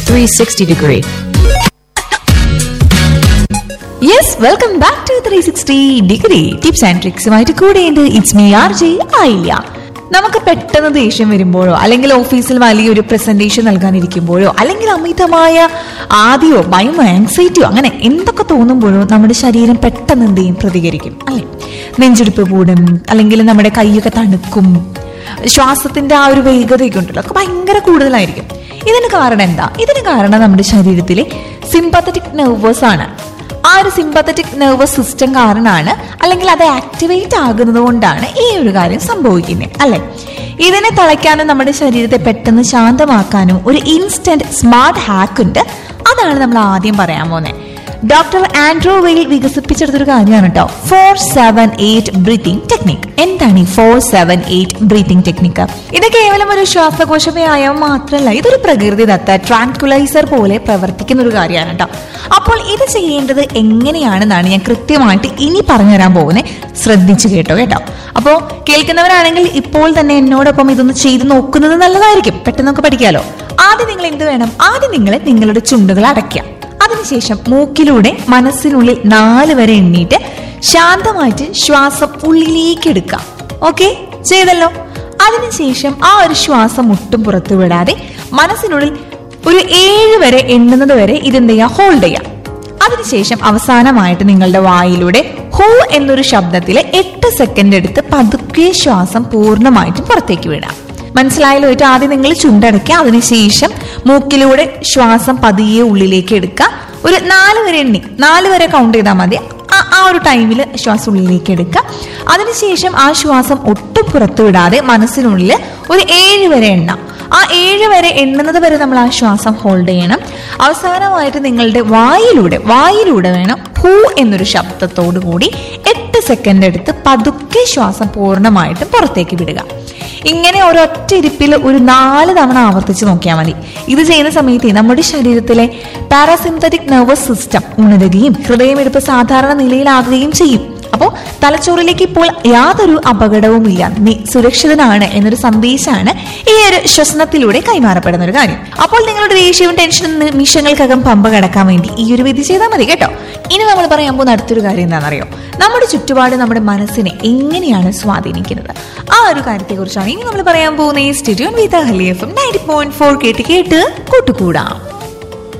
360 degree. Yes welcome back to three sixty degree tips and ട്രിക്സുമായിട്ട് കൂടെയുണ്ട് it's me R J ആയില്ല നമുക്ക് പെട്ടെന്ന് ദേഷ്യം വരുമ്പോഴോ അല്ലെങ്കിൽ ഓഫീസിൽ വലിയൊരു പ്രസന്റേഷൻ നൽകാനിരിക്കുമ്പോഴോ അല്ലെങ്കിൽ അമിതമായ ആദ്യമോ ഭയമോ ആങ്സൈറ്റിയോ അങ്ങനെ എന്തൊക്കെ തോന്നുമ്പോഴോ നമ്മുടെ ശരീരം പെട്ടെന്ന് എന്ത് ചെയ്യും പ്രതികരിക്കും അല്ലെ നെഞ്ചെടുപ്പ് കൂടും അല്ലെങ്കിൽ നമ്മുടെ കൈയൊക്കെ തണുക്കും ശ്വാസത്തിന്റെ ആ ഒരു വേഗതയൊക്കെ ഉണ്ടല്ലോ ഒക്കെ ഭയങ്കര കൂടുതലായിരിക്കും ഇതിന് കാരണം എന്താ ഇതിന് കാരണം നമ്മുടെ ശരീരത്തിലെ സിമ്പത്തറ്റിക് നെർവേഴ്സ് ആണ് ആ ഒരു സിമ്പത്തറ്റിക് നെർവസ് സിസ്റ്റം കാരണമാണ് അല്ലെങ്കിൽ അത് ആക്ടിവേറ്റ് ആകുന്നത് കൊണ്ടാണ് ഈ ഒരു കാര്യം സംഭവിക്കുന്നത് അല്ലെ ഇതിനെ തളയ്ക്കാനും നമ്മുടെ ശരീരത്തെ പെട്ടെന്ന് ശാന്തമാക്കാനും ഒരു ഇൻസ്റ്റന്റ് സ്മാർട്ട് ഹാക്ക് ഉണ്ട് അതാണ് നമ്മൾ ആദ്യം പറയാൻ പോകുന്നത് ഡോക്ടർ ആൻഡ്രോ വെയിൽ വികസിപ്പിച്ചെടുത്തൊരു കാര്യമാണ് കേട്ടോ four seven eight breathing technique എന്താണ് ഈ four seven eight breathing technique ഇത് കേവലം ഒരു ശ്വാസകോശ വ്യായാമം മാത്രമല്ല ഇതൊരു പ്രകൃതിദത്ത ട്രാൻകുലൈസർ പോലെ പ്രവർത്തിക്കുന്ന ഒരു കാര്യമാണ് കേട്ടോ അപ്പോൾ ഇത് ചെയ്യേണ്ടത് എങ്ങനെയാണെന്നാണ് ഞാൻ കൃത്യമായിട്ട് ഇനി പറഞ്ഞുതരാൻ പോകുന്നത് ശ്രദ്ധിച്ചു കേട്ടോ കേട്ടോ അപ്പോൾ കേൾക്കുന്നവരാണെങ്കിൽ ഇപ്പോൾ തന്നെ എന്നോടൊപ്പം ഇതൊന്ന് ചെയ്ത് നോക്കുന്നത് നല്ലതായിരിക്കും പെട്ടെന്ന് നമുക്ക് പഠിക്കാലോ ആദ്യം നിങ്ങൾ എന്ത് വേണം ആദ്യം നിങ്ങൾ നിങ്ങളുടെ ചുണ്ടുകൾ അടയ്ക്കുക അതിനുശേഷം മൂക്കിലൂടെ മനസ്സിനുള്ളിൽ നാല് വരെ എണ്ണീട്ട് ശാന്തമായിട്ട് ശ്വാസം ഉള്ളിലേക്ക് എടുക്കാം ഓക്കെ ചെയ്തല്ലോ അതിനുശേഷം ആ ഒരു ശ്വാസം ഒട്ടും പുറത്തു വിടാതെ മനസ്സിനുള്ളിൽ ഒരു ഏഴ് വരെ എണ്ണുന്നത് വരെ ഇതെന്ത് ചെയ്യാം ഹോൾഡ് ചെയ്യാം അതിനുശേഷം അവസാനമായിട്ട് നിങ്ങളുടെ വായിലൂടെ ഹൂ എന്നൊരു ശബ്ദത്തില് എട്ട് സെക്കൻഡ് എടുത്ത് പതുക്കെ ശ്വാസം പൂർണ്ണമായിട്ടും പുറത്തേക്ക് വിടാം മനസ്സിലായല്ലോ ഏറ്റവും ആദ്യം നിങ്ങൾ ചുണ്ടടയ്ക്കുക അതിനുശേഷം മൂക്കിലൂടെ ശ്വാസം പതിയെ ഉള്ളിലേക്ക് എടുക്കുക ഒരു നാല് വരെ എണ്ണി നാല് വരെ കൗണ്ട് ചെയ്താൽ മതി ആ- ആ ഒരു ടൈമിൽ ശ്വാസം ഉള്ളിലേക്ക് എടുക്കുക അതിനുശേഷം ആ ശ്വാസം ഒട്ടും പുറത്തു വിടാതെ മനസ്സിനുള്ളിൽ ഒരു ഏഴ് വരെ എണ്ണ ആ ഏഴ് വരെ എണ്ണുന്നത് വരെ നമ്മൾ ആ ശ്വാസം ഹോൾഡ് ചെയ്യണം അവസാനമായിട്ട് നിങ്ങളുടെ വായിലൂടെ വായിലൂടെ വേണം ഹൂ എന്നൊരു ശബ്ദത്തോടു കൂടി എട്ട് സെക്കൻഡ് എടുത്ത് പതുക്കെ ശ്വാസം പൂർണ്ണമായിട്ടും പുറത്തേക്ക് വിടുക ഇങ്ങനെ ഒരൊറ്റ ഇരിപ്പിൽ ഒരു നാല് തവണ ആവർത്തിച്ച് നോക്കിയാൽ മതി ഇത് ചെയ്യുന്ന സമയത്ത് നമ്മുടെ ശരീരത്തിലെ പാരാസിന്തറ്റിക് നെർവസ് സിസ്റ്റം ഉണരുകയും ഹൃദയമിടിപ്പ് സാധാരണ നിലയിലാകുകയും ചെയ്യും അപ്പോൾ തലച്ചോറിലേക്ക് ഇപ്പോൾ യാതൊരു അപകടവുമില്ല നീ സുരക്ഷിതനാണ് എന്നൊരു സന്ദേശമാണ് ഈ ഒരു ശ്വസനത്തിലൂടെ കൈമാറപ്പെടുന്ന ഒരു കാര്യം അപ്പോൾ നിങ്ങളുടെ ദേഷ്യവും ടെൻഷനും നിമിഷങ്ങൾക്കകം പമ്പ കടക്കാൻ വേണ്ടി ഈ ഒരു വിധി ചെയ്താൽ മതി കേട്ടോ ഇനി നമ്മൾ പറയാൻ പോകുന്ന അടുത്തൊരു കാര്യം എന്താണെന്നറിയോ നമ്മുടെ ചുറ്റുപാട് നമ്മുടെ മനസ്സിനെ എങ്ങനെയാണ് സ്വാധീനിക്കുന്നത് ആ ഒരു കാര്യത്തെ കുറിച്ചാണ് ഇനി നമ്മൾ പറയാൻ പോകുന്ന ഈ സ്റ്റുഡിയോ വിത്ത് ഹലിയഫും നയൻറ്റി പോയിന്റ് ഫോർ കേട്ട് കേട്ട് കൂട്ടുകൂടാം